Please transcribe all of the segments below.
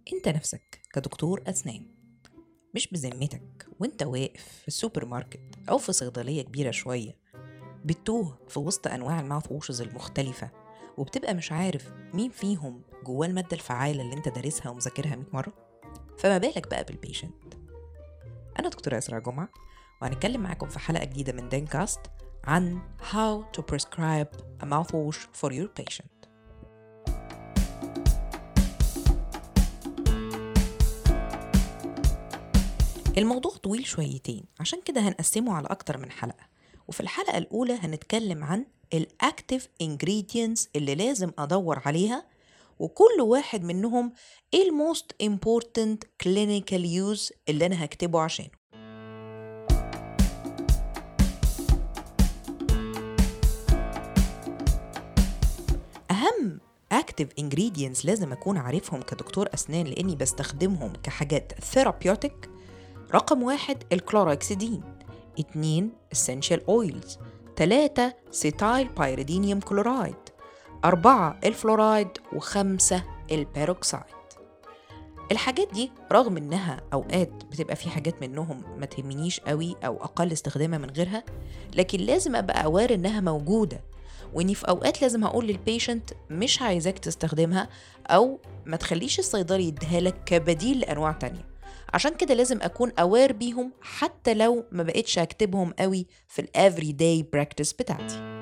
انت نفسك كدكتور اسنان مش بذمتك وانت واقف في السوبر ماركت او في صيدليه كبيره شويه بتتوه في وسط انواع الماوث ووشز المختلفه وبتبقى مش عارف مين فيهم جواه الماده الفعاله اللي انت دارسها ومذاكرها 100 مره فما بالك بقى بالبيشنت انا دكتوره اسراء جمعه وهنتكلم معاكم في حلقه جديده من دينكاست عن how to prescribe a mouthwash for your patient الموضوع طويل شويتين عشان كده هنقسمه على أكتر من حلقة وفي الحلقة الأولى هنتكلم عن الأكتيف ingredients اللي لازم أدور عليها وكل واحد منهم ايه الموست important clinical use اللي أنا هكتبه عشانه أهم active ingredients لازم أكون عارفهم كدكتور أسنان لأني بستخدمهم كحاجات therapeutic رقم واحد الكلوراكسيدين اتنين essential oils تلاتة سيتايل بايريدينيوم كلورايد أربعة الفلورايد وخمسة البيروكسايد الحاجات دي رغم انها اوقات بتبقى في حاجات منهم ما تهمنيش قوي او اقل استخداما من غيرها لكن لازم ابقى اوار انها موجوده واني في اوقات لازم هقول للبيشنت مش عايزاك تستخدمها او ما تخليش الصيدلي يديها لك كبديل لانواع تانية عشان كده لازم اكون اوير بيهم حتى لو ما بقتش اكتبهم قوي في الافري داي براكتس بتاعتي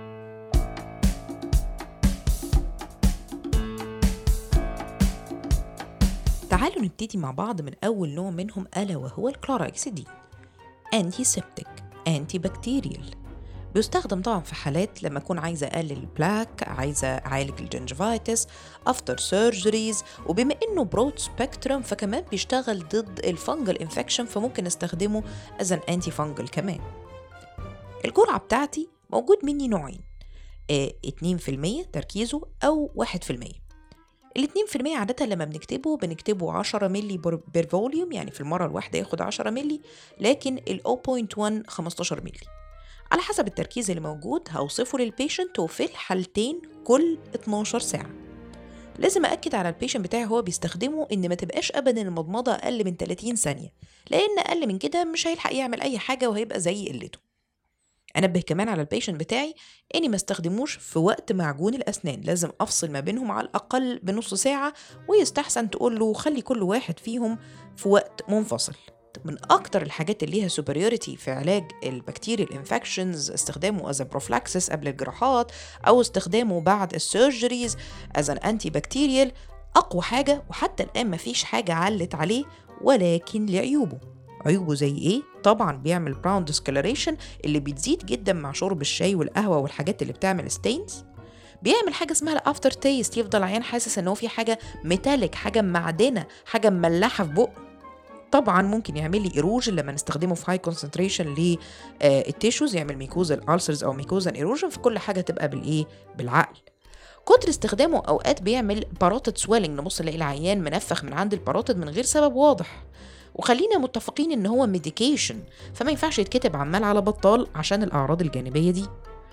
تعالوا نبتدي مع بعض من أول نوع منهم ألا وهو الكلوراكسيدين أنتي سيبتيك أنتي بكتيريال بيستخدم طبعا في حالات لما أكون عايزة أقلل البلاك عايزة أعالج الجنجفايتس أفتر سيرجريز وبما إنه برود سبيكترم فكمان بيشتغل ضد الفنجل انفكشن فممكن استخدمه از ان انتي فنجل كمان الجرعة بتاعتي موجود مني نوعين اه 2% تركيزه أو 1% الاتنين في المية عادة لما بنكتبه بنكتبه 10 ملي بير فوليوم يعني في المرة الواحدة ياخد 10 ملي لكن ال 0.1 15 ملي على حسب التركيز اللي موجود هوصفه للبيشنت وفي الحالتين كل 12 ساعة لازم أكد على البيشنت بتاعي هو بيستخدمه إن ما تبقاش أبدا المضمضة أقل من 30 ثانية لأن أقل من كده مش هيلحق يعمل أي حاجة وهيبقى زي قلته انبه كمان على البيشنت بتاعي اني ما استخدموش في وقت معجون الاسنان لازم افصل ما بينهم على الاقل بنص ساعه ويستحسن تقول له خلي كل واحد فيهم في وقت منفصل من اكتر الحاجات اللي ليها سوبريوريتي في علاج البكتيريال انفكشنز استخدامه از بروفلاكسس قبل الجراحات او استخدامه بعد السيرجريز از ان انتي بكتيريال اقوى حاجه وحتى الان مفيش حاجه علت عليه ولكن لعيوبه عيوبه زي ايه؟ طبعا بيعمل براون ديسكولريشن اللي بتزيد جدا مع شرب الشاي والقهوه والحاجات اللي بتعمل ستينز بيعمل حاجه اسمها الافتر تيست يفضل عيان حاسس ان هو في حاجه ميتاليك حاجه معدنه حاجه مملحه في بقه طبعا ممكن يعمل لي ايروجن لما نستخدمه في هاي كونسنتريشن للتيشوز يعمل ميكوزال السرز او ميكوزال ايروجن فكل حاجه تبقى بالايه بالعقل كتر استخدامه اوقات بيعمل باروتد سويلنج نبص نلاقي العيان منفخ من عند الباروتد من غير سبب واضح وخلينا متفقين ان هو ميديكيشن فما ينفعش يتكتب عمال على بطال عشان الاعراض الجانبيه دي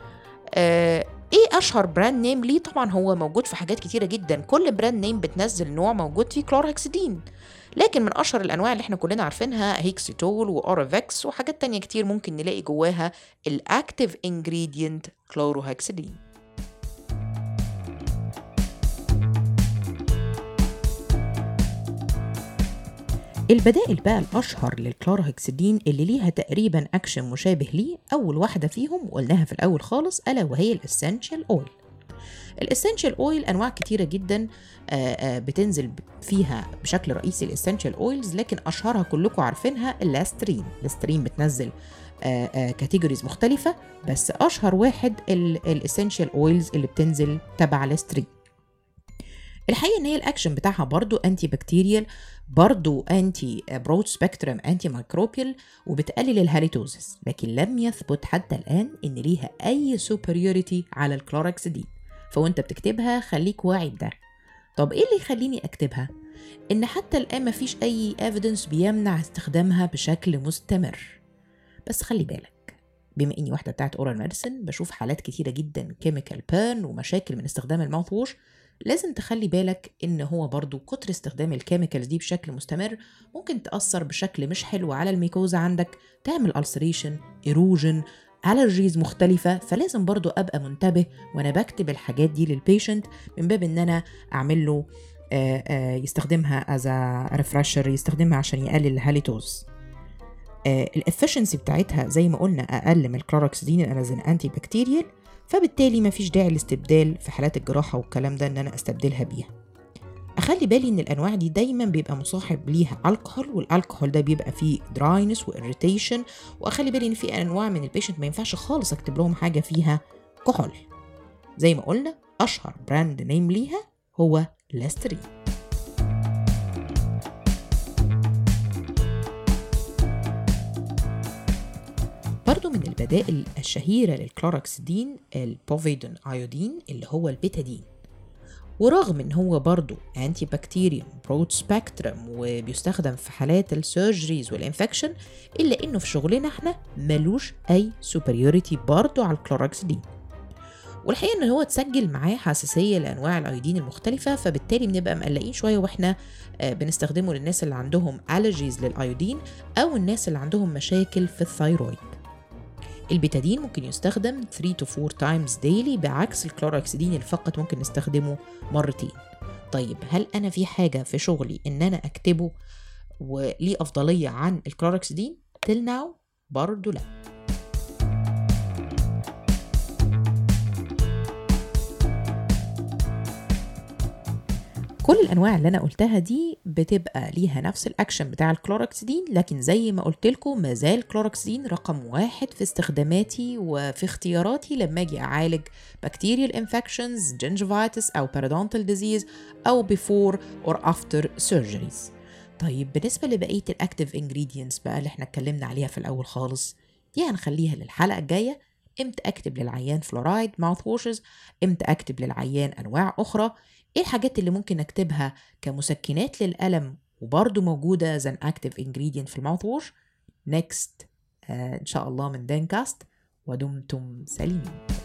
آه ايه اشهر براند نيم ليه طبعا هو موجود في حاجات كتيره جدا كل براند نيم بتنزل نوع موجود فيه كلورهكسيدين لكن من اشهر الانواع اللي احنا كلنا عارفينها هيكسيتول واورافيكس وحاجات تانية كتير ممكن نلاقي جواها الاكتيف انجريدينت كلوروهكسيدين البدائل بقى الأشهر للكلوروهكسيدين اللي ليها تقريبا أكشن مشابه ليه أول واحدة فيهم وقلناها في الأول خالص ألا وهي الإسنشال أويل الاسنشال اويل انواع كتيره جدا بتنزل فيها بشكل رئيسي الاسنشال اويلز لكن اشهرها كلكم عارفينها اللاسترين اللاسترين بتنزل كاتيجوريز مختلفه بس اشهر واحد الاسنشال اويلز اللي بتنزل تبع لاسترين الحقيقه ان هي الاكشن بتاعها برضو انتي بكتيريال برضو انتي برود سبيكترم انتي مايكروبيال وبتقلل الهاليتوزس لكن لم يثبت حتى الان ان ليها اي سوبريوريتي على الكلوراكسيدين فوانت بتكتبها خليك واعي بده طب ايه اللي يخليني اكتبها ان حتى الان مفيش اي evidence بيمنع استخدامها بشكل مستمر بس خلي بالك بما اني واحده بتاعت اورال ميديسن بشوف حالات كتيره جدا كيميكال بيرن ومشاكل من استخدام الماوث ووش لازم تخلي بالك ان هو برضو كتر استخدام الكيميكالز دي بشكل مستمر ممكن تأثر بشكل مش حلو على الميكوزا عندك تعمل ألسريشن إيروجن ألرجيز مختلفة فلازم برضو أبقى منتبه وأنا بكتب الحاجات دي للبيشنت من باب إن أنا أعمل له آه، آه، يستخدمها از ريفرشر يستخدمها عشان يقلل الهاليتوز الافشنسي بتاعتها زي ما قلنا اقل من الكلوروكسيدين از انتي بكتيريال فبالتالي مفيش داعي للاستبدال في حالات الجراحه والكلام ده ان انا استبدلها بيها اخلي بالي ان الانواع دي دايما بيبقى مصاحب ليها الكحول والالكحول ده بيبقى فيه دراينس واريتيشن واخلي بالي ان في انواع من البيشنت ما ينفعش خالص اكتب لهم حاجه فيها كحول زي ما قلنا اشهر براند نيم ليها هو لاسترين برضو من البدائل الشهيرة للكلوروكسيدين البوفيدون ايودين اللي هو البيتادين ورغم ان هو برضو انتي بكتيريوم برود سبيكترم وبيستخدم في حالات السيرجريز والانفكشن الا انه في شغلنا احنا ملوش اي سوبريوريتي برضو على الكلوروكسيدين والحقيقه ان هو اتسجل معاه حساسيه لانواع الايودين المختلفه فبالتالي بنبقى مقلقين شويه واحنا آه، بنستخدمه للناس اللي عندهم الرجيز للايودين او الناس اللي عندهم مشاكل في الثايرويد البيتادين ممكن يستخدم 3 to 4 times daily بعكس الكلوروكسيدين اللي فقط ممكن نستخدمه مرتين طيب هل انا في حاجه في شغلي ان انا اكتبه وليه افضليه عن الكلوروكسيدين till now برضه لا كل الانواع اللي انا قلتها دي بتبقى ليها نفس الاكشن بتاع الكلوروكسيدين لكن زي ما قلت لكم ما زال الكلوروكسيدين رقم واحد في استخداماتي وفي اختياراتي لما اجي اعالج بكتيريال انفكشنز جنجفايتس او بارادونتال ديزيز او before or after surgeries طيب بالنسبه لبقيه الاكتيف انجريدينتس بقى اللي احنا اتكلمنا عليها في الاول خالص دي هنخليها للحلقه الجايه امتى اكتب للعيان فلورايد ماوث واشز امتى اكتب للعيان انواع اخرى ايه الحاجات اللي ممكن اكتبها كمسكنات للألم وبرضه موجودة as an active ingredient في الماوث ووش next آه ان شاء الله من دانكاست ودمتم سالمين